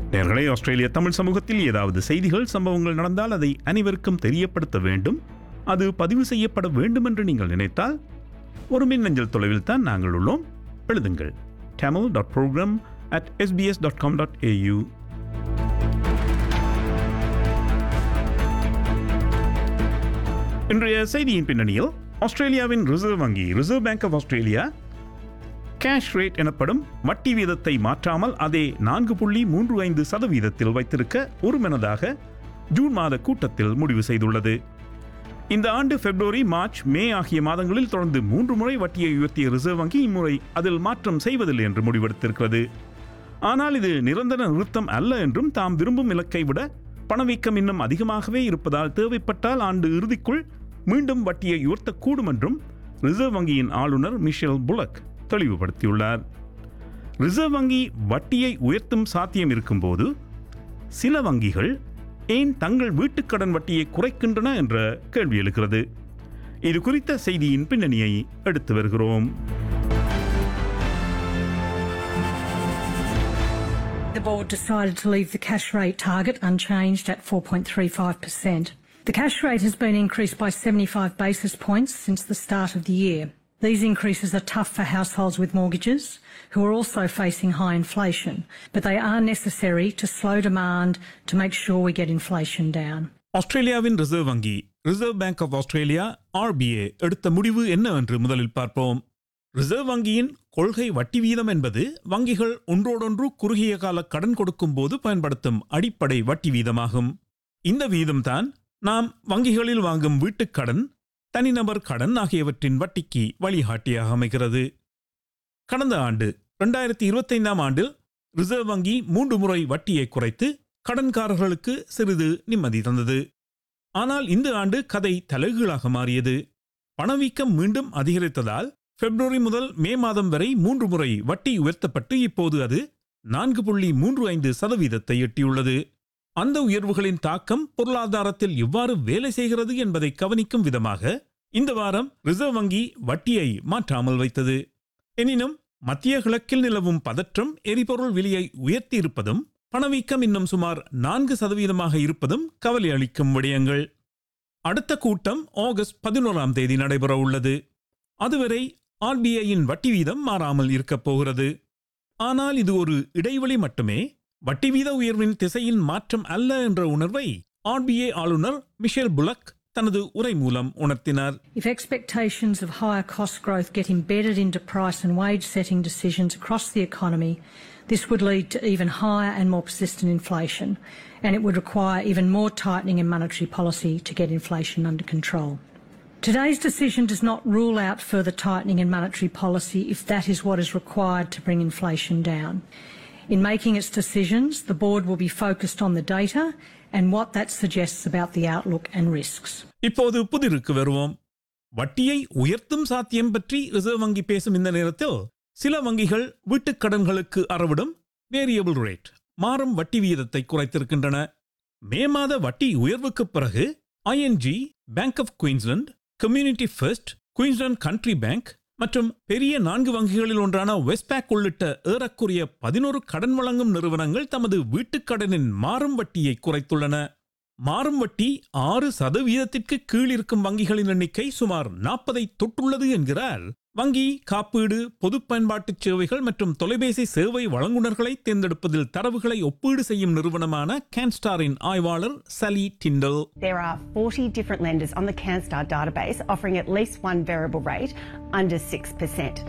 நேர்களே ஆஸ்திரேலிய தமிழ் சமூகத்தில் ஏதாவது செய்திகள் சம்பவங்கள் நடந்தால் அதை அனைவருக்கும் தெரியப்படுத்த வேண்டும் அது பதிவு செய்யப்பட வேண்டும் என்று நீங்கள் நினைத்தால் ஒரு மின்னஞ்சல் தொலைவில் தான் நாங்கள் உள்ளோம் எழுதுங்கள் tamil dot program at SBS dot com dot AU இன்றைய செய்தியின் பின்னணியில் ஆஸ்திரேலியாவின் ரிசர்வ் வங்கி reserve bank of Australia cash rate எனப்படும் வட்டி வீதத்தை மாற்றாமல் அதே நான்கு புள்ளி மூன்று ஐந்து சதவீதத்தில் வைத்திருக்க ஒருமனதாக ஜூன் மாத கூட்டத்தில் முடிவு செய்துள்ளது இந்த ஆண்டு பிப்ரவரி மார்ச் மே ஆகிய மாதங்களில் தொடர்ந்து மூன்று முறை வட்டியை உயர்த்திய ரிசர்வ் வங்கி இம்முறை அதில் மாற்றம் செய்வதில்லை என்று முடிவெடுத்திருக்கிறது ஆனால் இது நிரந்தர நிறுத்தம் அல்ல என்றும் தாம் விரும்பும் இலக்கை விட பணவீக்கம் இன்னும் அதிகமாகவே இருப்பதால் தேவைப்பட்டால் ஆண்டு இறுதிக்குள் மீண்டும் வட்டியை உயர்த்தக்கூடும் என்றும் ரிசர்வ் வங்கியின் ஆளுநர் மிஷேல் புலக் தெளிவுபடுத்தியுள்ளார் ரிசர்வ் வங்கி வட்டியை உயர்த்தும் சாத்தியம் இருக்கும்போது சில வங்கிகள் ஏன் தங்கள் வீட்டுக்கடன் வட்டியை குறைக்கின்றன என்ற கேள்வி எழுகிறது இது குறித்த செய்தியின் பின்னணியை எடுத்து வருகிறோம் The board decided to leave the cash rate target unchanged at 4.35%. The cash rate has been increased by 75 basis points since the start of the year. These increases are tough for households with mortgages who are also facing high inflation, but they are necessary to slow demand to make sure we get inflation down. ஆஸ்திரேலியாவின் reserve வங்கி reserve bank of Australia RBA எடுத்த முடிவு என்னவென்று முதலில் பார்ப்போம் reserve வங்கியின் கொள்கை வட்டி வீதம் என்பது வங்கிகள் ஒன்றோடொன்று குறுகிய கால கடன் கொடுக்கும் போது பயன்படுத்தும் அடிப்படை வட்டி வீதமாகும் இந்த வீதம்தான் நாம் வங்கிகளில் வாங்கும் வீட்டுக் கடன் தனிநபர் கடன் ஆகியவற்றின் வட்டிக்கு வழிகாட்டியாக அமைகிறது கடந்த ஆண்டு இரண்டாயிரத்தி இருபத்தைந்தாம் ஆண்டில் ரிசர்வ் வங்கி மூன்று முறை வட்டியை குறைத்து கடன்காரர்களுக்கு சிறிது நிம்மதி தந்தது ஆனால் இந்த ஆண்டு கதை தலைகீழாக மாறியது பணவீக்கம் மீண்டும் அதிகரித்ததால் பிப்ரவரி முதல் மே மாதம் வரை மூன்று முறை வட்டி உயர்த்தப்பட்டு இப்போது அது நான்கு புள்ளி மூன்று ஐந்து சதவீதத்தை எட்டியுள்ளது அந்த உயர்வுகளின் தாக்கம் பொருளாதாரத்தில் எவ்வாறு வேலை செய்கிறது என்பதை கவனிக்கும் விதமாக இந்த வாரம் ரிசர்வ் வங்கி வட்டியை மாற்றாமல் வைத்தது எனினும் மத்திய கிழக்கில் நிலவும் பதற்றம் எரிபொருள் விலையை உயர்த்தி இருப்பதும் பணவீக்கம் இன்னும் சுமார் நான்கு சதவீதமாக இருப்பதும் கவலை அளிக்கும் விடயங்கள் அடுத்த கூட்டம் ஆகஸ்ட் பதினோராம் தேதி நடைபெற உள்ளது அதுவரை ஆர்பிஐயின் வட்டி வீதம் மாறாமல் இருக்கப் போகிறது ஆனால் இது ஒரு இடைவெளி மட்டுமே வட்டி வீத உயர்வின் திசையின் மாற்றம் அல்ல என்ற உணர்வை ஆர்பிஐ ஆளுநர் மிஷேல் புலக் தனது உரை மூலம் உணர்த்தினார் If expectations of higher cost growth get embedded into price and wage setting decisions across the economy, this would lead to even higher and more persistent inflation, and it would require even more tightening in monetary policy to get inflation under control. Today's decision does not rule out further tightening in monetary policy if that is what is required to bring inflation down. In making its decisions, the board will be focused on the data and what that suggests about the outlook and risks. இப்போது புதிருக்கு வருவோம் வட்டியை உயர்த்தும் சாத்தியம் பற்றி reserve வங்கி பேசும் இந்த நேரத்தில் சில வங்கிகள் வீட்டுக் கடன்களுக்கு அறவிடும் வேரியபிள் ரேட் மாறும் வட்டி வீதத்தை குறைத்திருக்கின்றன மே மாத வட்டி உயர்வுக்குப் பிறகு ING bank of Queensland community first Queensland country bank மற்றும் பெரிய நான்கு வங்கிகளில் ஒன்றான வெஸ்ட்பேக் உள்ளிட்ட ஏறக்குறைய பதினோரு கடன் வழங்கும் நிறுவனங்கள் தமது வீட்டுக் கடனின் மாறும் வட்டியை குறைத்துள்ளன மாறும் வட்டி ஆறு சதவீதத்திற்கு கீழ் இருக்கும் வங்கிகளின் எண்ணிக்கை சுமார் நாற்பதை தொட்டுள்ளது என்கிறார் வங்கி காப்பீடு பொது பயன்பாட்டு சேவைகள் மற்றும் தொலைபேசி சேவை வழங்குனர்களை தேர்ந்தெடுப்பதில் தரவுகளை ஒப்பீடு செய்யும் நிறுவனமான கேன்ஸ்டாரின் ஆய்வாளர் Sally Tindall There are 40 different lenders on the CanStar database offering at least one variable rate under 6%.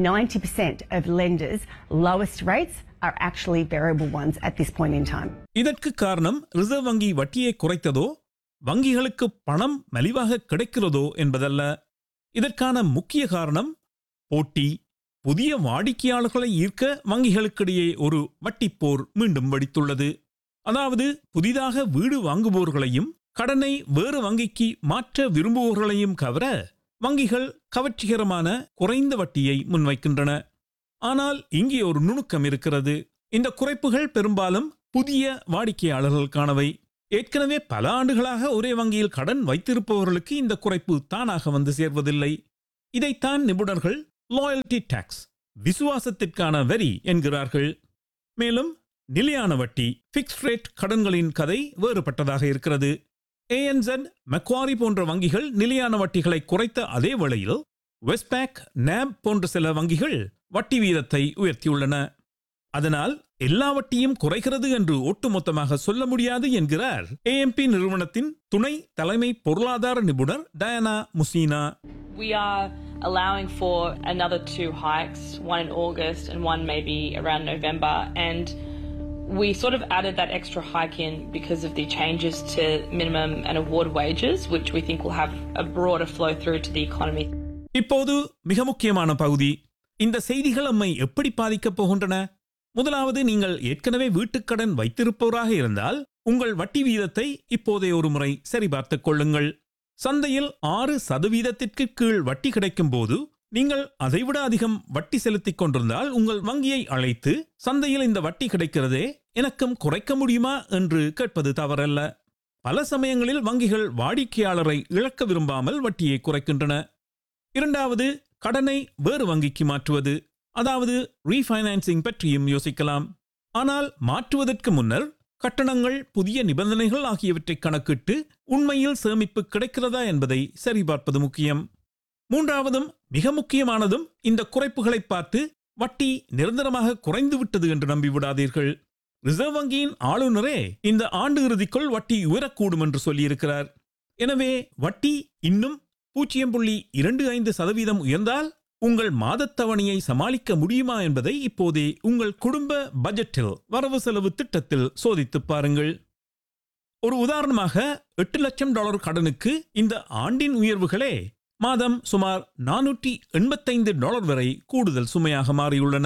90% of lenders' lowest rates are actually variable ones at this point in time. இதற்கு காரணம் ரிசர்வ் வங்கி வட்டியை குறைத்ததோ வங்கிகளுக்கு பணம் மலிவாக கிடைக்கிறதோ என்பதல்ல இதற்கான முக்கிய காரணம் போட்டி புதிய வாடிக்கையாளர்களை ஈர்க்க வங்கிகளுக்கிடையே ஒரு வட்டிப்போர் மீண்டும் வெடித்துள்ளது அதாவது புதிதாக வீடு வாங்குபவர்களையும் கடனை வேறு வங்கிக்கு மாற்ற விரும்புபவர்களையும் கவர வங்கிகள் கவர்ச்சிகரமான குறைந்த வட்டியை முன்வைக்கின்றன ஆனால் இங்கே ஒரு நுணுக்கம் இருக்கிறது இந்த குறைப்புகள் பெரும்பாலும் புதிய வாடிக்கையாளர்களுக்கானவை ஏற்கனவே பல ஆண்டுகளாக ஒரே வங்கியில் கடன் வைத்திருப்பவர்களுக்கு இந்த குறைப்பு தானாக வந்து சேர்வதில்லை இதைத்தான் நிபுணர்கள் லாயல்டி டாக்ஸ் விசுவாசத்திற்கான வரி என்கிறார்கள் மேலும் நிலையான வட்டி ஃபிக்ஸ்ட் ரேட் கடன்களின் கதை வேறுபட்டதாக இருக்கிறது ஏஎன்செட் மெக்வாரி போன்ற வங்கிகள் நிலையான வட்டிகளை குறைத்த அதே வேளையில் வெஸ்பேக் நேப் போன்ற சில வங்கிகள் வட்டி வீதத்தை உயர்த்தியுள்ளன அதனால் எல்லா வட்டியும் குறைகிறது என்று ஒட்டுமொத்தமாக சொல்ல முடியாது என்கிறார் ஏஎம்பி நிறுவனத்தின் துணை தலைமை பொருளாதார நிபுணர் Diana Mousina We are allowing for another two hikes, one in August and one maybe around November. And we sort of added that extra hike in because of the changes to minimum and award wages, which we think will have a broader flow through to the economy. இப்போது மிக முக்கியமான பகுதி இந்த செய்திகள் நம்மை எப்படி பாதிக்கப் போகின்றன முதலாவது நீங்கள் ஏற்கனவே வீட்டுக்கடன் வைத்திருப்பவராக இருந்தால் உங்கள் வட்டி வீதத்தை இப்போதே ஒரு முறை சரிபார்த்துக் கொள்ளுங்கள் சந்தையில் ஆறு சதவீதத்திற்கு கீழ் வட்டி கிடைக்கும் போது நீங்கள் அதைவிட அதிகம் வட்டி செலுத்திக் கொண்டிருந்தால் உங்கள் வங்கியை அழைத்து சந்தையில் இந்த வட்டி கிடைக்கிறதே எனக்கும் குறைக்க முடியுமா என்று கேட்பது தவறல்ல பல சமயங்களில் வங்கிகள் வாடிக்கையாளரை இழக்க விரும்பாமல் வட்டியை குறைக்கின்றன இரண்டாவது கடனை வேறு வங்கிக்கு மாற்றுவது அதாவது ரீஃபைனான்சிங் பற்றியும் யோசிக்கலாம் ஆனால் மாற்றுவதற்கு முன்னர் கட்டணங்கள் புதிய நிபந்தனைகள் ஆகியவற்றை கணக்கிட்டு உண்மையில் சேமிப்பு கிடைக்கிறதா என்பதை சரிபார்ப்பது முக்கியம் மூன்றாவதும் மிக முக்கியமானதும் இந்த குறைப்புகளை பார்த்து வட்டி நிரந்தரமாக குறைந்து விட்டது என்று நம்பிவிடாதீர்கள் ரிசர்வ் வங்கியின் ஆளுநரே இந்த ஆண்டு இறுதிக்குள் வட்டி உயரக்கூடும் என்று சொல்லியிருக்கிறார் எனவே வட்டி இன்னும் பூஜ்ஜியம் புள்ளி இரண்டு ஐந்து சதவீதம் உயர்ந்தால் உங்கள் மாதத்தவணையை சமாளிக்க முடியுமா என்பதை இப்போதே உங்கள் குடும்ப பட்ஜெட்டில் வரவு செலவு திட்டத்தில் சோதித்துப் பாருங்கள் ஒரு உதாரணமாக எட்டு லட்சம் டாலர் கடனுக்கு இந்த ஆண்டின் உயர்வுகளே மாதம் சுமார் நானூற்றி எண்பத்தைந்து டாலர் வரை கூடுதல் சுமையாக மாறியுள்ளன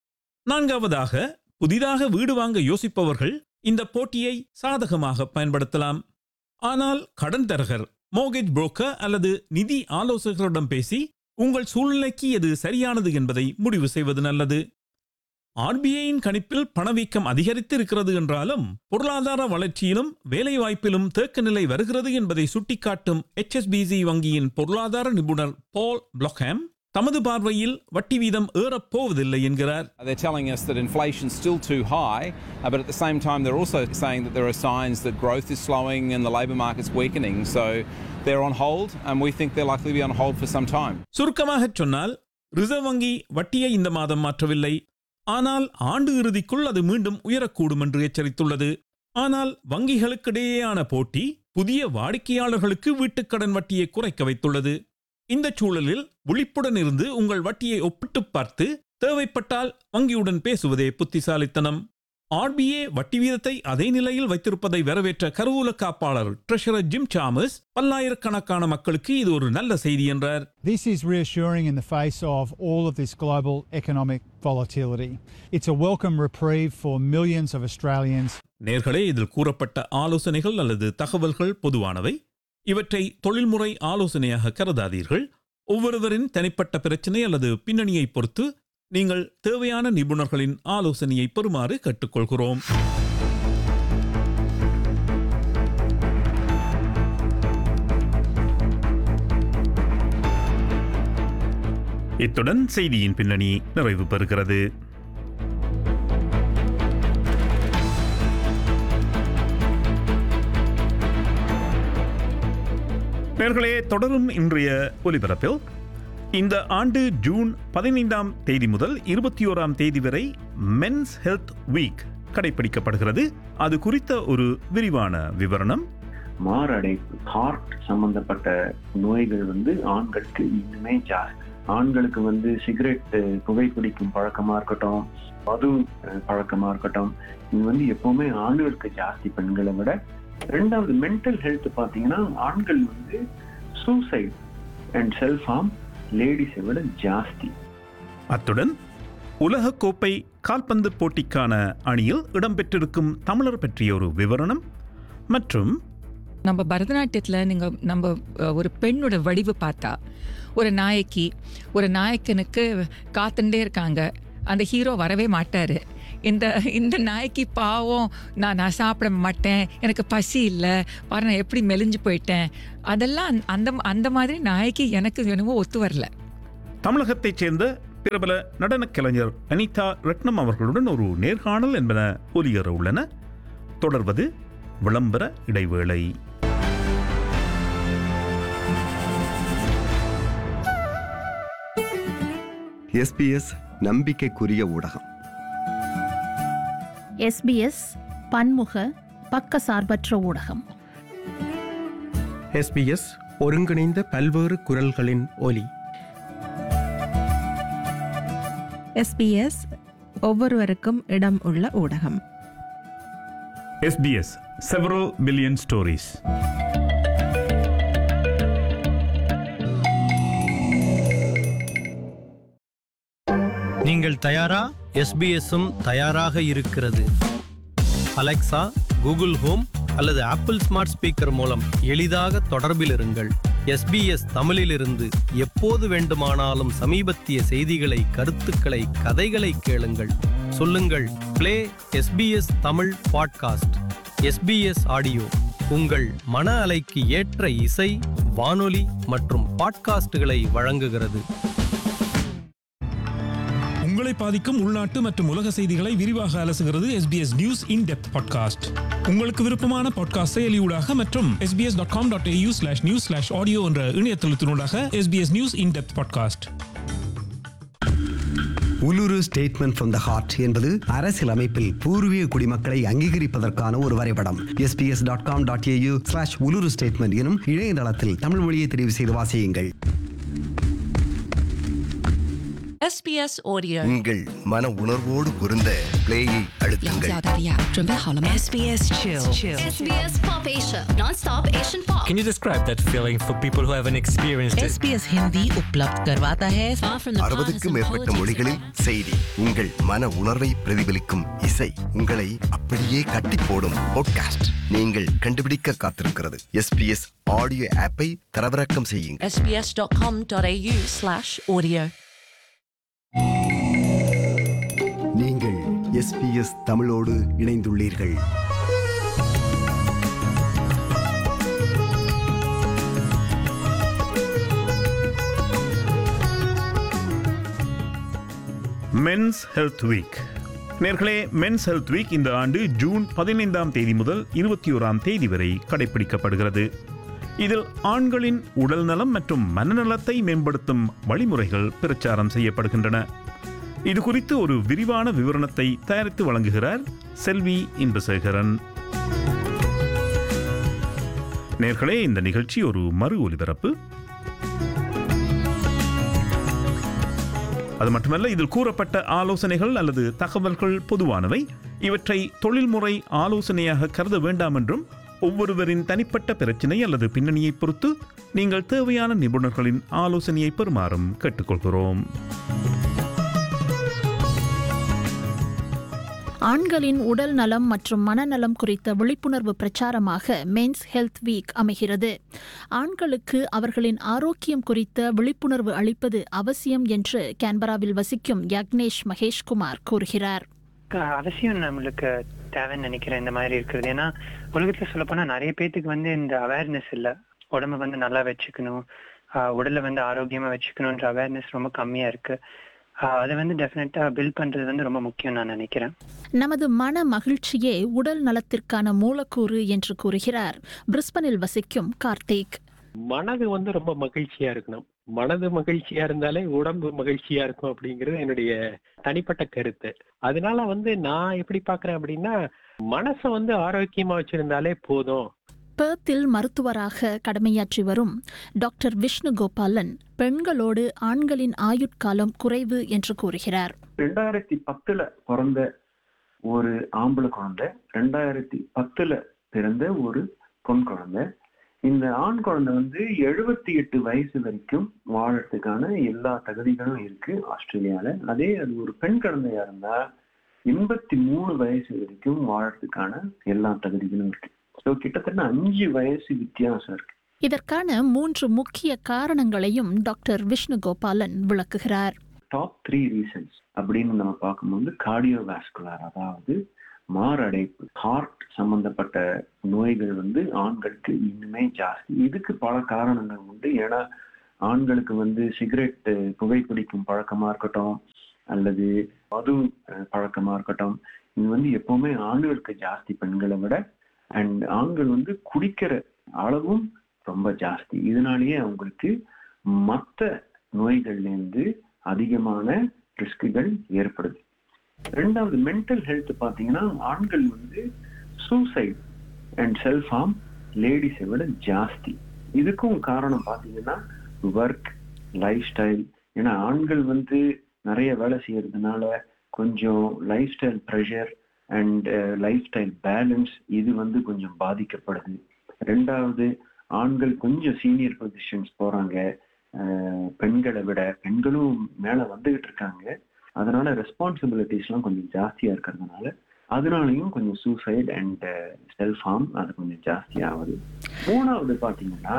நான்காவதாக புதிதாக வீடு வாங்க யோசிப்பவர்கள் இந்த போட்டியை சாதகமாக பயன்படுத்தலாம் ஆனால் கடன் தரகர் மோகேஜ் புரோக்கர் அல்லது நிதி ஆலோசகரிடம் பேசி உங்கள் சூழ்நிலைக்கு எது சரியானது என்பதை முடிவு செய்வது நல்லது ஆர்பிஐயின் கணிப்பில் பணவீக்கம் அதிகரித்து இருக்கிறது என்றாலும் பொருளாதார வளர்ச்சியிலும் வேலைவாய்ப்பிலும் தேக்க நிலை வருகிறது என்பதை சுட்டிக்காட்டும் HSBC வங்கியின் பொருளாதார நிபுணர் பால் பிளாக்ஹாம் தமது பார்வையில் வட்டி வீதம் ஏறப் போவதில்லை என்கிறார் They're telling us that inflation's still too high, uh, but at the same time, they're also saying that there are signs that growth is slowing and the labour market's weakening. So they're on hold, and we think they're likely to be on hold for some time. சுருக்கமாகச் சொன்னால் reserve வங்கி வட்டியை இந்த மாதம் மாற்றவில்லை ஆனால் ஆண்டு இறுதிக்குள் அது மீண்டும் உயரக்கூடும் என்று எச்சரித்துள்ளது ஆனால் வங்கிகளுக்கிடையேயான போட்டி புதிய வாடிக்கையாளர்களுக்கு வீட்டுக்கடன் வட்டியை குறைக்க வைத்துள்ளது இந்த சூழலில் விழிப்புடன் இருந்து உங்கள் வட்டியை ஒப்பிட்டுப் பார்த்து தேவைப்பட்டால் வங்கியுடன் பேசுவதே புத்திசாலித்தனம் ஆர்பிஏ வட்டி வீதத்தை அதே நிலையில் வைத்திருப்பதை வரவேற்ற கருவூல காப்பாளர் ட்ரெஷரர் ஜிம் சாமஸ் பல்லாயிரக்கணக்கான மக்களுக்கு இது ஒரு நல்ல செய்தி என்றார் This is reassuring in the face of all of this global economic volatility. It's a welcome reprieve for millions of Australians. நேர்களே இதில் கூறப்பட்ட ஆலோசனைகள் அல்லது தகவல்கள் பொதுவானவை இவற்றை தொழில்முறை ஆலோசனையாக கருதாதீர்கள் ஒவ்வொருவரின் தனிப்பட்ட பிரச்சனை அல்லது பின்னணியை பொறுத்து நீங்கள் தேவையான நிபுணர்களின் ஆலோசனையை பெறுமாறு கேட்டுக்கொள்கிறோம் இத்துடன் செய்தியின் பின்னணி நிறைவு பெறுகிறது நேர்களே தொடரும் இன்றைய ஒலிபரப்பில் இந்த ஆண்டு ஜூன் பதினைந்தாம் தேதி முதல் இருபத்தி ஓராம் தேதி வரை மென்ஸ் ஹெல்த் வீக் கடைபிடிக்கப்படுகிறது அது குறித்த ஒரு விரிவான விவரணம் மாரடைப்பு ஹார்ட் சம்பந்தப்பட்ட நோய்கள் வந்து ஆண்களுக்கு இன்னுமே ஜாஸ்தி ஆண்களுக்கு வந்து சிகரெட் புகைப்பிடிக்கும் பழக்கமா இருக்கட்டும் மது அஹ், பழக்கமா இருக்கட்டும் இது வந்து எப்பவுமே ஆண்களுக்கு ஜாஸ்தி பெண்களை விட ரெண்டாவது மென்டல் ஹெல்த் பாத்தீங்கன்னா ஆண்கள் வந்து சூசைட் அண்ட் செல்ஃப் ஹார்ம் லேடிஸை விட ஜாஸ்தி அத்துடன் உலகக்கோப்பை கால்பந்து போட்டிக்கான அணியில் இடம்பெற்றிருக்கும் தமிழர் பற்றிய ஒரு விவரணம் மற்றும் நம்ம பரதநாட்டியத்தில் நீங்கள் நம்ம அஹ், ஒரு பெண்ணோட வடிவு பார்த்தா ஒரு நாயக்கி ஒரு நாயக்கனுக்கு காத்துட்டே இருக்காங்க அந்த ஹீரோ வரவே மாட்டார் இந்த இந்த நாய்க்கு பாவம் நான் நான் சாப்பிட மாட்டேன் எனக்கு பசி இல்லை பாரு நான் எப்படி மெலிஞ்சு போயிட்டேன் அதெல்லாம் அந்த- அந்த அந்த மாதிரி நாய்க்கு எனக்கு என்னவோ ஒத்து வரல தமிழகத்தைச் சேர்ந்த பிரபல நடனக் கலைஞர் அனிதா ரத்னம் அவர்களுடன் ஒரு நேர்காணல் என்பன ஒலியேற உள்ளன தொடர்வது விளம்பர இடைவேளை எஸ்பிஎஸ் நம்பிக்கைக்குரிய ஊடகம் எஸ்பிஎஸ் பன்முக பக்கசார்பற்ற ஊடகம் எஸ்பிஎஸ் ஒருங்கிணைந்த பல்வேறு குரல்களின் ஒலி எஸ்பிஎஸ் ஒவ்வொருவருக்கும் இடம் உள்ள ஊடகம் எஸ்பிஎஸ் செவரல் பில்லியன் ஸ்டோரிஸ் நீங்கள் தயாரா எஸ்பிஎஸ்ஸும் தயாராக இருக்கிறது அலெக்சா கூகுள் ஹோம் அல்லது ஆப்பிள் ஸ்மார்ட் ஸ்பீக்கர் மூலம் எளிதாக தொடர்பில் இருங்கள் எஸ்பிஎஸ் தமிழிலிருந்து எப்போது வேண்டுமானாலும் சமீபத்திய செய்திகளை கருத்துக்களை கதைகளை கேளுங்கள் சொல்லுங்கள் play SBS Tamil podcast SBS audio உங்கள் மன அலைக்கு ஏற்ற இசை வானொலி மற்றும் பாட்காஸ்டுகளை வழங்குகிறது உங்களை பாதிக்கும் உள்நாட்டு மற்றும் உலக செய்திகளை விரிவாக அலசுகிறது SBS news in depth podcast உங்களுக்கு விருப்பமான பாட்காஸ்ட் செயலியூடாக மற்றும் SBS dot com dot AU slash news slash audio என்ற இணையதளத்தினூடாக SBS news in depth podcast Uluru statement from the heart என்பது அரசியல் அமைப்பில் பூர்வீக குடிமக்களை அங்கீகரிப்பதற்கான ஒரு வரைபடம் SBS dot com dot AU slash Uluru statement எனும் இணையதளத்தில் தமிழ் மொழியை தெரிவு செய்து வாசியுங்கள் SBS Audio. உங்கள் மன உணர்வோடு பொருந்த பிளேயை அழுத்துங்கள் SBS Chill. SBS Pop Asia, non-stop Asian pop. Can you describe that feeling for people who haven't experienced it? SBS Hindi उपलब्ध करवाता है far from the அறுபதுக்கும் மேற்பட்ட மொழிகளில் செய்தி உங்கள் மன உணர்வை பிரதிபலிக்கும் இசை உங்களை அப்படியே கட்டி போடும் பாட்காஸ்ட் நீங்கள் கண்டுபிடிக்க காத்திருக்கிறது எஸ்பிஎஸ் ஆடியோ ஆப்பை தரவிறக்கம் செய்யுங்கள் sbs.com.au slash audio. நீங்கள் எஸ்பிஎஸ் தமிழோடு இணைந்துள்ளீர்கள் மென்ஸ் ஹெல்த் வீக் நேர்களே மென்ஸ் ஹெல்த் வீக் இந்த ஆண்டு ஜூன் பதினைந்தாம் தேதி முதல் இருபத்தி ஓராம் தேதி வரை கடைபிடிக்கப்படுகிறது இதில் ஆண்களின் உடல் நலம் மற்றும் மனநலத்தை மேம்படுத்தும் வழிமுறைகள் பிரச்சாரம் செய்யப்படுகின்றன இது குறித்து ஒரு விரிவான விவரணத்தை தயாரித்து வழங்குகிறார் செல்வி இன்பசேகரன் நேர்களே இந்த நிகழ்ச்சி ஒரு மறு ஒலிபரப்பு அது மட்டுமல்ல இதில் கூறப்பட்ட ஆலோசனைகள் அல்லது தகவல்கள் பொதுவானவை இவற்றை தொழில்முறை ஆலோசனையாக கருத வேண்டாம் என்றும் ஒவ்வொருவரின் தனிப்பட்ட பிரச்சினை அல்லது பின்னணியை பொறுத்து நீங்கள் தேவையான நிபுணர்களின் ஆலோசனையை பெறுமாறும் கேட்டுக்கொள்கிறோம் ஆண்களின் உடல் நலம் மற்றும் மனநலம் குறித்த விழிப்புணர்வு பிரச்சாரமாக மென்ஸ் ஹெல்த் வீக் அமைகிறது ஆண்களுக்கு அவர்களின் ஆரோக்கியம் குறித்த விழிப்புணர்வு அளிப்பது அவசியம் என்று கேன்பராவில் வசிக்கும் யக்னேஷ் மகேஷ்குமார் கூறுகிறார் அவசியம் நம்மளுக்கு தேவைன்னு நினைக்கிறேன் இந்த மாதிரி இருக்கிறது ஏன்னா உலகத்துல சொல்ல போனா நிறைய பேத்துக்கு வந்து இந்த அவேர்னஸ் இல்ல உடம்ப வந்து நல்லா வச்சுக்கணும் ஆஹ் உடலை வந்து ஆரோக்கியமா வச்சுக்கணுன்ற அவேர்னஸ் ரொம்ப கம்மியா இருக்கு ஆஹ் அதை வந்து டெஃபினட்டா பில்ட் பண்றது வந்து ரொம்ப முக்கியம் நான் நினைக்கிறேன் நமது மன மகிழ்ச்சியே உடல் நலத்திற்கான மூலக்கூறு என்று கூறுகிறார் பிரிஸ்பனில் வசிக்கும் கார்த்திக் மனது வந்து ரொம்ப மகிழ்ச்சியா இருக்கணும் மனது மகிழ்ச்சியா இருந்தாலே உடம்பு மகிழ்ச்சியா இருக்கும் அப்படிங்கிறது என்னுடைய தனிப்பட்ட கருத்து அதனால வந்து நான் எப்படி பாக்குறேன் அப்படின்னா மனசை வந்து ஆரோக்கியமா வச்சிருந்தாலே போதும் பேர்த்தில் மருத்துவராக கடமையாற்றி வரும் டாக்டர் விஷ்ணு கோபாலன் பெண்களோடு ஆண்களின் ஆயுட்காலம் குறைவு என்று கூறுகிறார் ரெண்டாயிரத்தி பத்துல பிறந்த ஒரு ஆம்பளை குழந்தை ரெண்டாயிரத்தி பத்துல பிறந்த ஒரு பொன் குழந்தை இந்த ஆண் குழந்தை வந்து எழுபத்தி எட்டு வயசு வரைக்கும் வாழறதுக்கான எல்லா தகுதிகளும் இருக்கு ஆஸ்திரேலியால அதே அது ஒரு பெண் குழந்தையா இருந்தா எண்பத்தி மூணு வயசு வரைக்கும் வாழறதுக்கான எல்லா தகுதிகளும் இருக்கு ஸோ கிட்டத்தட்ட அஞ்சு வயசு வித்தியாசம் இருக்கு இதற்கான மூன்று முக்கிய காரணங்களையும் டாக்டர் விஷ்ணு கோபாலன் விளக்குகிறார் டாப் த்ரீ ரீசன்ஸ் அப்படின்னு நம்ம பார்க்கும்போது கார்டியோவாஸ்குலர் அதாவது மாரடைப்பு ஹார்ட் சம்பந்தப்பட்ட நோய்கள் வந்து ஆண்களுக்கு இன்னுமே ஜாஸ்தி இதுக்கு பல காரணங்கள் உண்டு ஏன்னா ஆண்களுக்கு வந்து சிகரெட் புகைப்பிடிக்கும் பழக்கமா இருக்கட்டும் அல்லது மது அஹ், பழக்கமா இருக்கட்டும் இது வந்து எப்பவுமே ஆண்களுக்கு ஜாஸ்தி பெண்களை விட அண்ட் ஆண்கள் வந்து குடிக்கிற அளவும் ரொம்ப ஜாஸ்தி இதனாலேயே அவங்களுக்கு மற்ற நோய்கள்லேருந்து அதிகமான ரிஸ்க்குகள் ஏற்படுது ரெண்டாவது மென்டல் ஹெல்த் பார்த்தீங்கன்னா ஆண்கள் வந்து சூசைட் அண்ட் செல்ஃப் ஹார்ம் லேடிஸை விட ஜாஸ்தி இதுக்கும் காரணம் பார்த்தீங்கன்னா ஒர்க் லைஃப் ஸ்டைல் ஏன்னா ஆண்கள் வந்து நிறைய வேலை செய்யறதுனால கொஞ்சம் lifestyle pressure and lifestyle balance இது வந்து கொஞ்சம் பாதிக்கப்படுது ரெண்டாவது ஆண்கள் கொஞ்சம் சீனியர் பொசிஷன்ஸ் போறாங்க அஹ், பெண்களை விட பெண்களும் மேல வந்துகிட்டு இருக்காங்க அதனால ரெஸ்பான்சிபிலிட்டிஸ்லாம் கொஞ்சம் ஜாஸ்தியா இருக்கிறதுனால அதனாலையும் கொஞ்சம் சூசைட் அண்ட் செல்ஃப் ஹார்ம் அது கொஞ்சம் ஜாஸ்தி ஆகுது மூணாவது பாத்தீங்கன்னா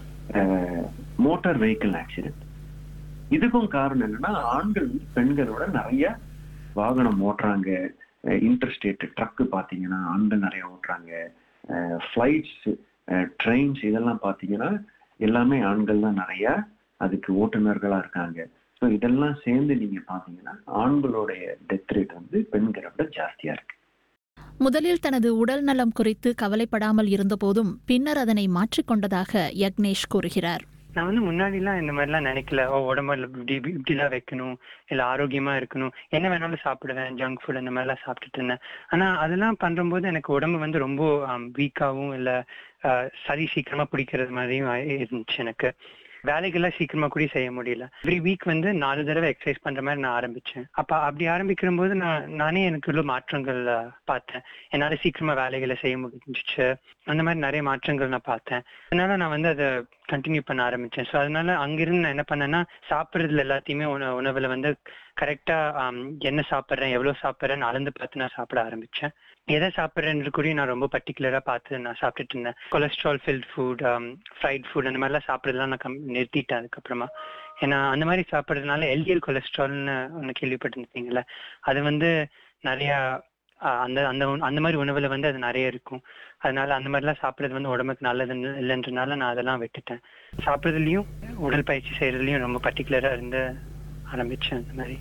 மோட்டார் வெஹிக்கிள் ஆக்சிடென்ட் இதுக்கும் காரணம் என்னன்னா ஆண்கள் வந்து பெண்களோட நிறைய வாகனம் ஓட்டுறாங்க இன்டர்ஸ்டேட் ட்ரக்கு பார்த்தீங்கன்னா ஆண்கள் நிறைய ஓட்டுறாங்க ஃப்ளைட்ஸ் ட்ரெயின்ஸ் இதெல்லாம் பார்த்தீங்கன்னா எல்லாமே ஆண்கள் தான் நிறைய அதுக்கு ஓட்டுநர்களா இருக்காங்க ஸோ இதெல்லாம் சேர்ந்து நீங்க பார்த்தீங்கன்னா ஆண்களுடைய டெத் ரேட் வந்து பெண்களை விட ஜாஸ்தியா இருக்கு முதலில் தனது உடல் நலம் குறித்து கவலைப்படாமல் இருந்தபோதும் பின்னர் அதனை மாற்றிக்கொண்டதாக யக்னேஷ் கூறுகிறார் நான் வந்து முன்னாடிலாம் இந்த மாதிரிலாம் நினைக்கல ஓ உடம்புல இப்படி இப்படி- இப்படிலாம் வைக்கணும் இல்ல ஆரோக்கியமா இருக்கணும் என்ன வேணாலும் சாப்பிடுவேன் ஜங்க் ஃபுட் அந்த மாதிரிலாம் சாப்பிட்டுட்டு இருந்தேன் ஆனா அதெல்லாம் பண்றபோது எனக்கு உடம்பு வந்து ரொம்ப வீக்காவும் இல்ல ஆஹ், சளி சீக்கிரமா பிடிக்கிறது மாதிரியும் ஆயி- இருந்துச்சு எனக்கு வேலைகள்லாம் சீக்கிரமா கூட செய்ய முடியல எவ்ரி வீக் வந்து நாலு தடவை எக்ஸசைஸ் பண்ற மாதிரி நான் ஆரம்பிச்சேன் அப்ப அப்படி ஆரம்பிக்கிற போது நான் நானே எனக்கு உள்ள மாற்றங்கள் ஆஹ், பார்த்தேன் என்னால சீக்கிரமா வேலைகளை செய்ய முடிஞ்சிச்சு அந்த மாதிரி நிறைய மாற்றங்கள் நான் பார்த்தேன் அதனால நான் வந்து அதை கண்டினியூ பண்ண ஆரம்பிச்சேன் ஸோ அதனால அங்கிருந்து நான் என்ன பண்ணேன்னா சாப்பிட்றதுல எல்லாத்தையுமே உண உணவுல வந்து கரெக்டா என்ன சாப்பிட்றேன் எவ்வளவு சாப்பிட்றேன்னு அளந்து பார்த்து நான் சாப்பிட ஆரம்பிச்சேன் எதை சாப்பிட்றேன்னு கூட நான் ரொம்ப பர்டிகுலரா பார்த்து நான் சாப்பிட்டுட்டு இருந்தேன் cholesterol filled food fried food அந்த மாதிரிலாம் சாப்பிட்றதுலாம் நான் கம் நிறுத்திட்டேன் அதுக்கப்புறமா ஏன்னா அந்த மாதிரி சாப்பிட்றதுனால எல்டிஎல் கொலஸ்ட்ரால்னு ஒன்று கேள்விப்பட்டிருந்தீங்கல்ல அது வந்து நிறைய ஆஹ் அந்த அந்த உண- அந்த மாதிரி உணவுல வந்து அது நிறைய இருக்கும் அதனால அந்த மாதிரிலாம் சாப்பிடுறது வந்து உடம்புக்கு நல்லது இல்லைன்றனால நான் அதெல்லாம் விட்டுட்டேன் சாப்பிட்றதுலயும் உடற்பயிற்சி செய்யறதுலயும் ரொம்ப பர்டிகுலரா இருந்து ஆரம்பிச்சேன் அந்த மாதிரி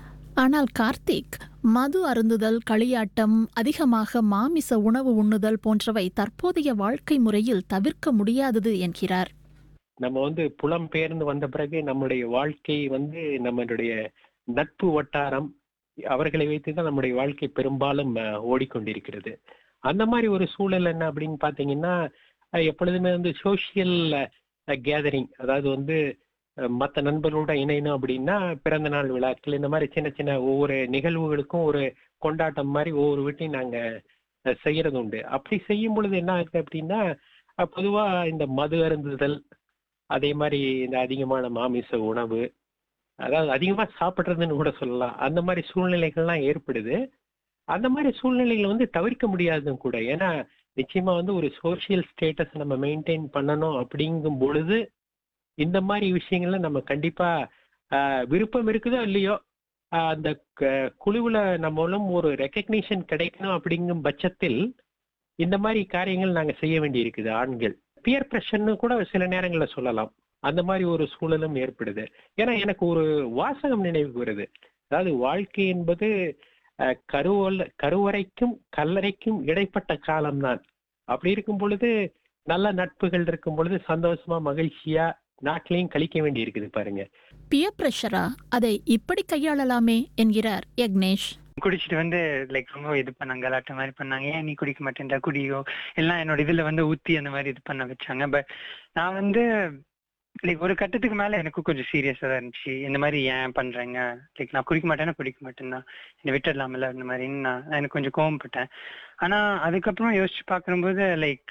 ஆனால் கார்த்திக் மது அருந்துதல் களியாட்டம் அதிகமாக மாமிச உணவு உண்ணுதல் போன்றவை தற்போதைய வாழ்க்கை முறையில் தவிர்க்க முடியாதது என்கிறார் நம்ம வந்து புலம் பெயர்ந்து வந்த பிறகு நம்முடைய வாழ்க்கை வந்து நம்மளுடைய நட்பு வட்டாரம் அவர்களை வைத்து தான் நம்முடைய வாழ்க்கை பெரும்பாலும் அஹ், ஓடிக்கொண்டிருக்கிறது அந்த மாதிரி ஒரு சூழல் என்ன அப்படின்னு பாத்தீங்கன்னா அஹ், எப்பொழுதுமே வந்து சோசியல் கேதரிங் அதாவது வந்து அஹ், மத்த நண்பர்களோட இணையணும் அப்படின்னா பிறந்த நாள் விழாக்கள் இந்த மாதிரி சின்ன சின்ன ஒவ்வொரு நிகழ்வுகளுக்கும் ஒரு கொண்டாட்டம் மாதிரி ஒவ்வொரு வீட்டையும் நாங்க அஹ், செய்யறது உண்டு அப்படி செய்யும் பொழுது என்ன ஆகுது அப்படின்னா அஹ், பொதுவா இந்த மது அருந்துதல் அதே மாதிரி இந்த அதிகமான மாமிச உணவு அதாவது அதிகமா சாப்பிடுறதுன்னு கூட சொல்லலாம் அந்த மாதிரி சூழ்நிலைகள்லாம் ஏற்படுது அந்த மாதிரி சூழ்நிலைகளை வந்து தவிர்க்க முடியாதும் கூட ஏன்னா நிச்சயமா வந்து ஒரு சோஷியல் ஸ்டேட்டஸ் நம்ம மெயின்டைன் பண்ணணும் அப்படிங்கும் பொழுது இந்த மாதிரி விஷயங்கள்ல நம்ம கண்டிப்பா ஆஹ், விருப்பம் இருக்குதோ இல்லையோ ஆஹ், அந்த க- குழுவுல நம்மளும் ஒரு ரெக்கக்னிஷன் கிடைக்கணும் அப்படிங்கும் பட்சத்தில் இந்த மாதிரி காரியங்கள் நாங்க செய்ய வேண்டி இருக்குது ஆண்கள் பியர் பிரஷர்னு கூட சில நேரங்கள்ல சொல்லலாம் அந்த மாதிரி ஒரு சூழலும் ஏற்படுது ஏன்னா எனக்கு ஒரு வாசகம் நினைவுக்கு வருது அதாவது வாழ்க்கை என்பது அஹ், கருவல்ல கருவறைக்கும் கல்லறைக்கும் இடைப்பட்ட காலம்தான் அப்படி இருக்கும் பொழுது நல்ல நட்புகள் இருக்கும் பொழுது சந்தோஷமா மகிழ்ச்சியா நாட்களையும் கழிக்க வேண்டி இருக்குது பாருங்க பியர் பிரஷரா அதை இப்படி கையாளலாமே என்கிறார் யக்னேஷ் குடிச்சிட்டு வந்து லைக் ரொம்ப இது பண்ணாங்க கலாட்ட மாதிரி பண்ணாங்க ஏன் நீ குடிக்க மாட்டேன்டா குடியோ எல்லாம் என்னோட இதுல வந்து ஊத்தி அந்த மாதிரி இது பண்ண வச்சாங்க பட் நான் வந்து லைக் ஒரு கட்டத்துக்கு மேல எனக்கு கொஞ்சம் சீரியஸா தான் இருந்துச்சு இந்த மாதிரி ஏன் பண்றீங்க லைக் நான் குடிக்க மாட்டேன்னா குடிக்க மாட்டேன்னா என்னை விட்டுடலாம்ல அந்த மாதிரின்னு நான் நான் எனக்கு கொஞ்சம் கோவப்பட்டேன் ஆனா அதுக்கப்புறம் யோசிச்சு பார்க்கும்போது லைக்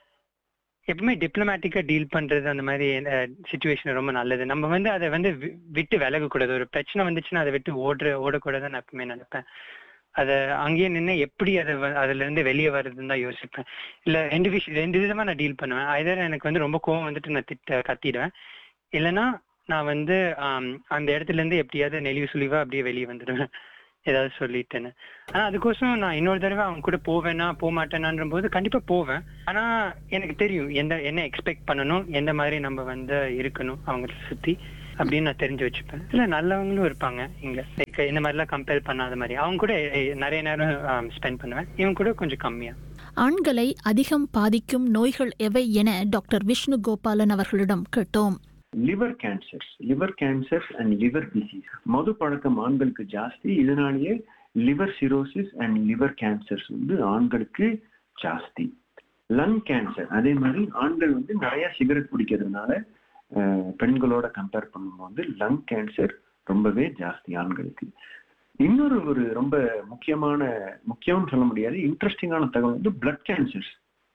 எப்பவுமே டிப்ளமேட்டிக்கா டீல் பண்றது அந்த மாதிரி சுச்சுவேஷன் ரொம்ப நல்லது நம்ம வந்து அதை வந்து வி- விட்டு விலகக்கூடாது ஒரு பிரச்சனை வந்துச்சுன்னா அதை விட்டு ஓடுற ஓடக்கூடாதுன்னு நான் எப்பவுமே நினைப்பேன் அதை அங்கேயே நின்று எப்படி அதை வ- அதுல இருந்து வெளியே வருதுன்னு தான் யோசிப்பேன் இல்ல ரெண்டு விஷயம் ரெண்டு விதமா நான் டீல் பண்ணுவேன் ஐதர் எனக்கு வந்து ரொம்ப கோவம் வந்துட்டு நான் திட்ட கத்திடுவேன் இல்லைன்னா நான் வந்து ஆம், அந்த இடத்துல இருந்து எப்படியாவது நெளிவு சுழிவா அப்படியே வெளியே வந்துடுவேன் ஏதாவது சொல்லிட்டேன்னு ஆனா அதுக்கோசரம் நான் இன்னொரு தடவை அவங்க கூட போவேனா போக மாட்டேனான்ற போது கண்டிப்பா போவேன் ஆனா எனக்கு தெரியும் எந்த என்ன எக்ஸ்பெக்ட் பண்ணணும் எந்த மாதிரி நம்ம வந்து இருக்கணும் அவங்கள சுத்தி அப்படின்னு நான் தெரிஞ்சு வச்சுப்பேன் இல்ல நல்லவங்களும் இருப்பாங்க இங்க லைக் இந்த மாதிரிலாம் கம்பேர் பண்ணாத மாதிரி அவங்க கூட எ- நிறைய நேரம் ஸ்பெண்ட் பண்ணுவேன் இவங்க கூட கொஞ்சம் கம்மியா ஆண்களை அதிகம் பாதிக்கும் நோய்கள் எவை என டாக்டர் விஷ்ணு கோபாலன் அவர்களிடம் கேட்டோம் liver cancers liver cancers and liver disease மது பழக்கம் ஆண்களுக்கு ஜாஸ்தி இதனாலேயே liver cirrhosis and liver cancers வந்து ஆண்களுக்கு ஜாஸ்தி லங் கேன்சர் அதே மாதிரி ஆண்கள் வந்து நிறைய சிகரெட் குடிக்கிறதுனால அஹ், பெண்களோட கம்பேர் பண்ணும்போது லங் கேன்சர் ரொம்பவே ஜாஸ்தி ஆண்களுக்கு இன்னொரு ஒரு ரொம்ப முக்கியமான முக்கியம்னு சொல்ல முடியாது இன்ட்ரெஸ்டிங்கான தகவல் வந்து பிளட் கேன்சர்ஸ்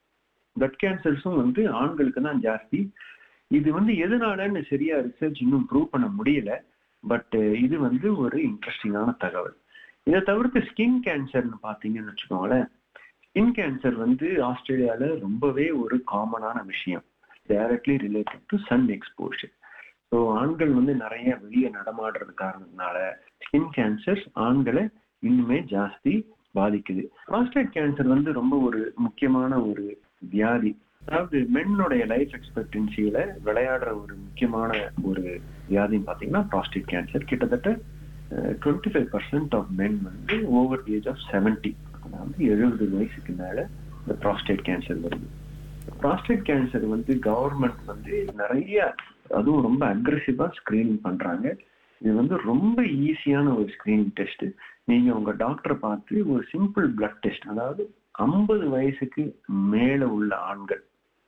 பிளட் கேன்சர்ஸும் வந்து ஆண்களுக்கு தான் ஜாஸ்தி இது வந்து எதனாலன்னு சரியா ரிசர்ச் இன்னும் ப்ரூவ் பண்ண முடியல பட் இது வந்து ஒரு இன்ட்ரெஸ்டிங்கான தகவல் இதை தவிர்த்து ஸ்கின் கேன்சர்னு பார்த்தீங்கன்னு வச்சுக்கோங்களேன் ஸ்கின் கேன்சர் வந்து ஆஸ்திரேலியால ரொம்பவே ஒரு காமனான விஷயம் directly related to sun exposure so ஆண்கள் வந்து நிறைய வெளியே நடமாடுறது காரணத்தினால ஸ்கின் கேன்சர்ஸ் ஆண்களை இன்னுமே ஜாஸ்தி பாதிக்குது ப்ராஸ்டேட் கேன்சர் வந்து ரொம்ப ஒரு முக்கியமான ஒரு வியாதி அதாவது மென்னோடைய லைஃப் எக்ஸ்பெக்டன்சியில விளையாடுற ஒரு முக்கியமான ஒரு வியாதின்னு பார்த்தீங்கன்னா ப்ராஸ்டேட் கேன்சர் கிட்டத்தட்ட twenty five percent of men வந்து ஓவர் ஏஜ் ஆஃப் செவன்டி அதாவது எழுபது வயசுக்கு மேல இந்த ப்ராஸ்டேட் கேன்சர் வருது ப்ராஸ்டேட் கேன்சர் வந்து கவர்மெண்ட் வந்து நிறைய அதுவும் ரொம்ப அக்ரெசிவா ஸ்கிரீனிங் பண்றாங்க இது வந்து ரொம்ப ஈஸியான ஒரு ஸ்கிரீனிங் டெஸ்ட் நீங்க உங்க டாக்டரை பார்த்து ஒரு சிம்பிள் பிளட் டெஸ்ட் அதாவது ஐம்பது வயசுக்கு மேல உள்ள ஆண்கள்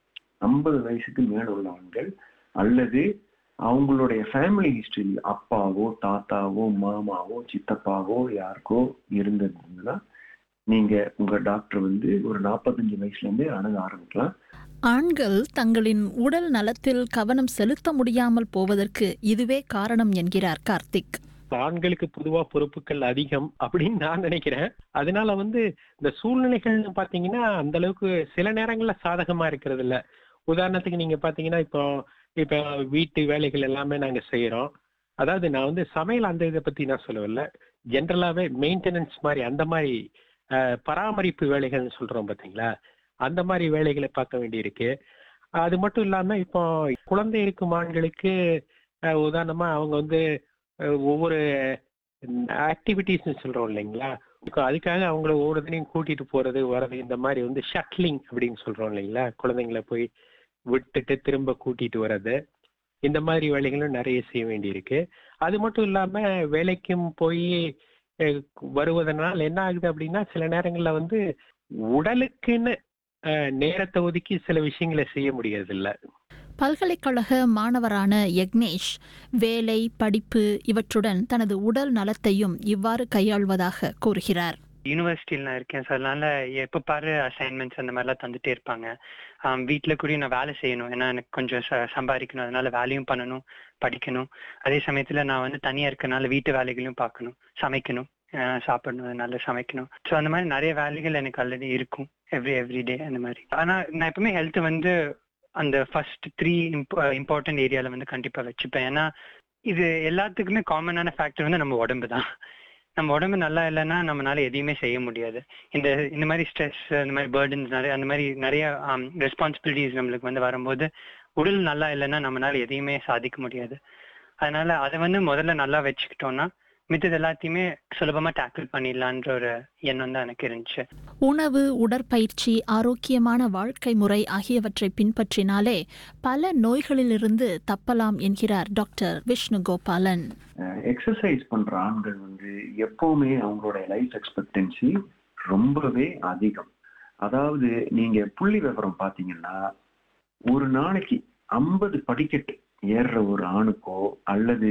ஐம்பது வயசுக்கு மேல உள்ள ஆண்கள் அல்லது அவங்களுடைய ஃபேமிலி ஹிஸ்டரி அப்பாவோ தாத்தாவோ மாமாவோ சித்தப்பாவோ யாருக்கோ இருந்ததுன்னா நீங்க உங்க டாக்டர் வந்து ஒரு நாற்பத்தஞ்சு வயசுல இருந்தே அணுக ஆரம்பிக்கலாம் ஆண்கள் தங்களின் உடல் நலத்தில் கவனம் செலுத்த முடியாமல் போவதற்கு இதுவே காரணம் என்கிறார் கார்த்திக் ஆண்களுக்கு பொதுவா பொறுப்புகள் அதிகம் அப்படின்னு நான் நினைக்கிறேன் அதனால வந்து இந்த சூழ்நிலைகள்னு பாத்தீங்கன்னா அந்த அளவுக்கு சில நேரங்கள்ல சாதகமா இருக்கிறது இல்ல உதாரணத்துக்கு நீங்க பாத்தீங்கன்னா இப்போ இப்ப வீட்டு வேலைகள் எல்லாமே நாங்க செய்யறோம் அதாவது நான் வந்து சமையல் அந்த இதை பத்தி நான் சொல்லவில்லை ஜென்ரலாவே மெயின்டெனன்ஸ் மாதிரி அந்த மாதிரி அஹ், பராமரிப்பு வேலைகள்னு சொல்றோம் பாத்தீங்களா அந்த மாதிரி வேலைகளை பார்க்க வேண்டியிருக்கு அது மட்டும் இல்லாம இப்போ குழந்தை இருக்கும் ஆண்களுக்கு அஹ், உதாரணமா அவங்க வந்து அஹ், ஒவ்வொரு ஆக்டிவிட்டிஸ்னு சொல்றோம் இல்லைங்களா இப்போ அதுக்காக அவங்கள ஒவ்வொரு தடையும் கூட்டிட்டு போறது வர்றது இந்த மாதிரி வந்து ஷட்லிங் அப்படின்னு சொல்றோம் இல்லைங்களா குழந்தைங்கள போய் விட்டுட்டு திரும்ப கூட்டிட்டு வர்றது இந்த மாதிரி வேலைகளும் நிறைய செய்ய வேண்டியிருக்கு அது மட்டும் இல்லாம வேலைக்கும் போய் அஹ், வருவதனால் என்ன ஆகுது அப்படின்னா சில நேரங்கள்ல வந்து உடலுக்குன்னு அஹ், நேரத்தை ஒதுக்கி சில விஷயங்களை செய்ய முடியறது இல்ல பல்கலைக்கழக மாணவரான யக்னேஷ் வேலை படிப்பு இவற்றுடன் தனது உடல் நலத்தையும் இவ்வாறு கையாள்வதாக கூறுகிறார் யூனிவர்சிட்டியில் நான் இருக்கேன் ஸோ அதனால எப்போ பாரு அசைன்மெண்ட்ஸ் அந்த மாதிரிலாம் தந்துட்டே இருப்பாங்க ஆம், வீட்ல கூட நான் வேலை செய்யணும் ஏன்னா எனக்கு கொஞ்சம் ச- சம்பாதிக்கணும் அதனால வேலையும் பண்ணணும் படிக்கணும் அதே சமயத்துல நான் வந்து தனியா இருக்கனால வீட்டு வேலைகளையும் பார்க்கணும் சமைக்கணும் அஹ் சாப்பிடணும் அதனால சமைக்கணும் ஸோ அந்த மாதிரி நிறைய வேலைகள் எனக்கு ஆல்ரெடி இருக்கும் எவ்ரி எவ்ரி டே அந்த மாதிரி ஆனா நான் எப்பவுமே ஹெல்த் வந்து அந்த ஃபர்ஸ்ட் த்ரீ இம்பார்ட்டன்ட் ஏரியால வந்து கண்டிப்பா வச்சுப்பேன் ஏன்னா இது எல்லாத்துக்குமே காமனான ஃபேக்டர் வந்து நம்ம உடம்பு தான் நம்ம உடம்பு நல்லா இல்லைன்னா நம்மளால எதையுமே செய்ய முடியாது இந்த இந்த மாதிரி ஸ்ட்ரெஸ் இந்த மாதிரி பேர்டன்ஸ் நிறைய அந்த மாதிரி நிறைய ரெஸ்பான்சிபிலிட்டிஸ் நம்மளுக்கு வந்து வரும்போது உடல் நல்லா இல்லைன்னா நம்மளால எதையுமே சாதிக்க முடியாது அதனால அதை வந்து முதல்ல நல்லா வச்சுக்கிட்டோம்னா மித்தது எல்லாத்தையுமே சுலபமா டேக்கிள் பண்ணிடலான்ற ஒரு எண்ணம் தான் எனக்கு இருந்துச்சு உணவு உடற்பயிற்சி ஆரோக்கியமான வாழ்க்கை முறை ஆகியவற்றை பின்பற்றினாலே பல நோய்களிலிருந்து தப்பலாம் என்கிறார் டாக்டர் விஷ்ணு கோபாலன் எக்ஸசைஸ் பண்ற ஆண்கள் வந்து எப்பவுமே அவங்களோட லைஃப் எக்ஸ்பெக்டன்சி ரொம்பவே அதிகம் அதாவது நீங்க புள்ளி விவரம் பாத்தீங்கன்னா ஒரு நாளைக்கு ஐம்பது படிக்கட்டு ஏறுற ஒரு ஆணுக்கோ அல்லது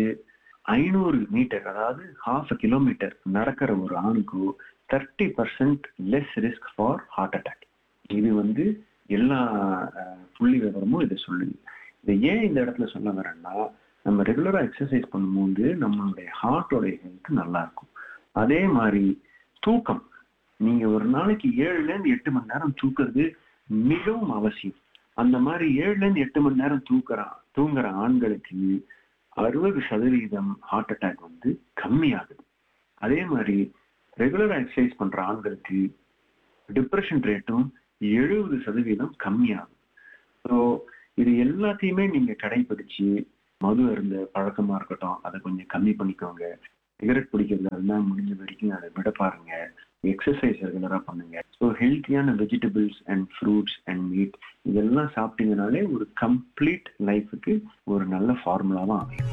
ஐநூறு மீட்டர் அதாவது ஹாஃப் கிலோமீட்டர் நடக்கிற ஒரு ஆணுக்கோ thirty percent less risk for heart attack இது வந்து எல்லா அஹ், புள்ளி விவரமும் இதை சொல்லுது இதை ஏன் இந்த இடத்துல சொல்ல வரேன்னா நம்ம ரெகுலரா எக்ஸசைஸ் பண்ணும்போது நம்மளுடைய ஹார்ட்டோடைய ஹெல்த் நல்லா இருக்கும் அதே மாதிரி தூக்கம் நீங்க ஒரு நாளைக்கு ஏழுல இருந்து எட்டு மணி நேரம் தூக்குறது மிகவும் அவசியம் அந்த மாதிரி ஏழுல இருந்து எட்டு மணி நேரம் தூக்குற தூங்குற ஆண்களுக்கு அறுபது சதவீதம் ஹார்ட் அட்டாக் வந்து கம்மியாகுது அதே மாதிரி ரெகுலரா எக்ஸசைஸ் பண்ற ஆண்களுக்கு டிப்ரெஷன் ரேட்டும் எழுபது சதவீதம் கம்மியாகும் ஸோ இது எல்லாத்தையுமே நீங்க கடைபிடிச்சு மது அருந்த பழக்கமா இருக்கட்டும் அதை கொஞ்சம் கம்மி பண்ணிக்கோங்க சிகரெட் பிடிக்கிறதா இருந்தா முடிஞ்ச வரைக்கும் அதை விட பாருங்க எக்ஸசைஸ் ரெகுலரா பண்ணுங்க ஸோ ஹெல்த்தியான vegetables and fruits and meat இதெல்லாம் சாப்பிட்டீங்கனாலே ஒரு கம்ப்ளீட் லைஃபுக்கு ஒரு நல்ல ஃபார்முலாவா அமையும்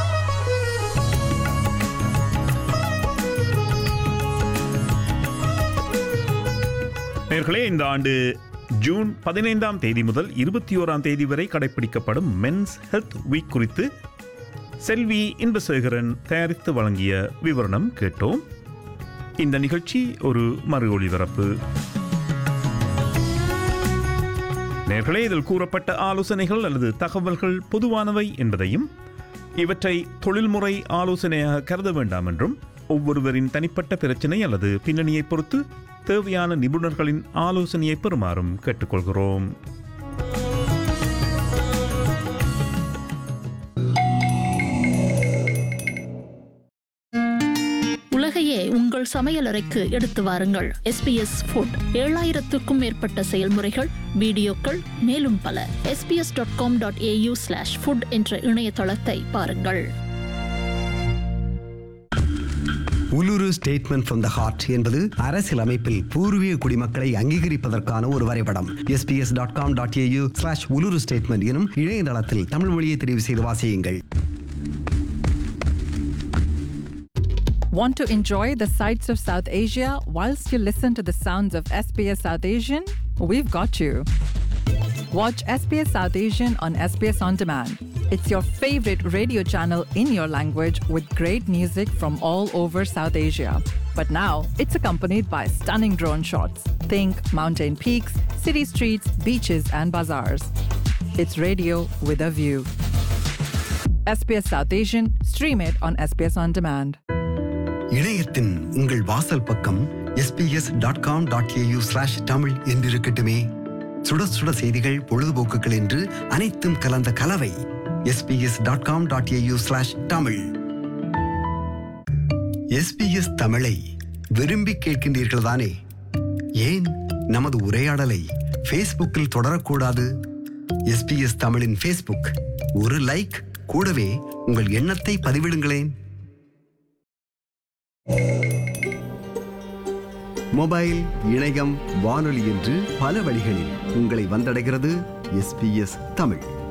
நேர்களே இந்த ஆண்டு ஜூன் பதினைந்தாம் தேதி முதல் இருபத்தி ஓராம் தேதி வரை கடைபிடிக்கப்படும் மென்ஸ் ஹெல்த் வீக் குறித்து செல்வி இன்பசேகரன் தயாரித்து வழங்கிய விவரணம் கேட்டோம் இந்த நிகழ்ச்சி ஒரு மறு ஒளிபரப்பு நேர்களே இதில் கூறப்பட்ட ஆலோசனைகள் அல்லது தகவல்கள் பொதுவானவை என்பதையும் இவற்றை தொழில்முறை ஆலோசனையாக கருத வேண்டாம் என்றும் ஒவ்வொருவரின் தனிப்பட்ட பிரச்சனை அல்லது பின்னணியை பொறுத்து தேவையான நிபுணர்களின் ஆலோசனையை பெறுமாறும் கேட்டுக்கொள்கிறோம் உலகையே உங்கள் சமையலறைக்கு எடுத்து வாருங்கள் எஸ்பிஎஸ் ஃபுட் ஏழாயிரத்துக்கும் மேற்பட்ட செயல்முறைகள் வீடியோக்கள் மேலும் பல SBS dot com dot AU slash food என்ற இணையதளத்தை பாருங்கள் Uluru statement from the heart என்பது அரசியல் அமைப்பில் பூர்வீக குடிமக்களை அங்கீகரிப்பதற்கான ஒரு வரைபடம் SBS dot com dot AU slash Uluru statement எனும் இணையதளத்தில் தமிழ் மொழியை தெரிவு செய்து வாசியுங்கள் Want to enjoy the sights of South Asia whilst you listen to the sounds of SBS South Asian? We've got you. Watch SBS South Asian on SBS On Demand. It's your favorite radio channel in your language with great music from all over South Asia. But now it's accompanied by stunning drone shots. Think mountain peaks, city streets, beaches, and bazaars. It's radio with a view. SBS South Asian, stream it on SBS On Demand. இணையத்தின் உங்கள் வாசல் பக்கம் SBS dot com dot AU slash Tamil என்றிருக்கட்டுமே சுட சுட செய்திகள் பொழுதுபோக்குகள் என்று அனைத்தும் கலந்த கலவை SBS dot com dot AU slash Tamil SBS தமிழை விரும்பி கேட்கின்றீர்கள் தானே ஏன் நமது உரையாடலை ஃபேஸ்புக்கில் தொடரக்கூடாது எஸ்பிஎஸ் தமிழின் ஃபேஸ்புக் ஒரு லைக் கூடவே உங்கள் எண்ணத்தை பதிவிடுங்களேன் மொபைல் இணையம் வானொலி என்று பல வழிகளில் உங்களை வந்தடைகிறது எஸ்பிஎஸ் தமிழ்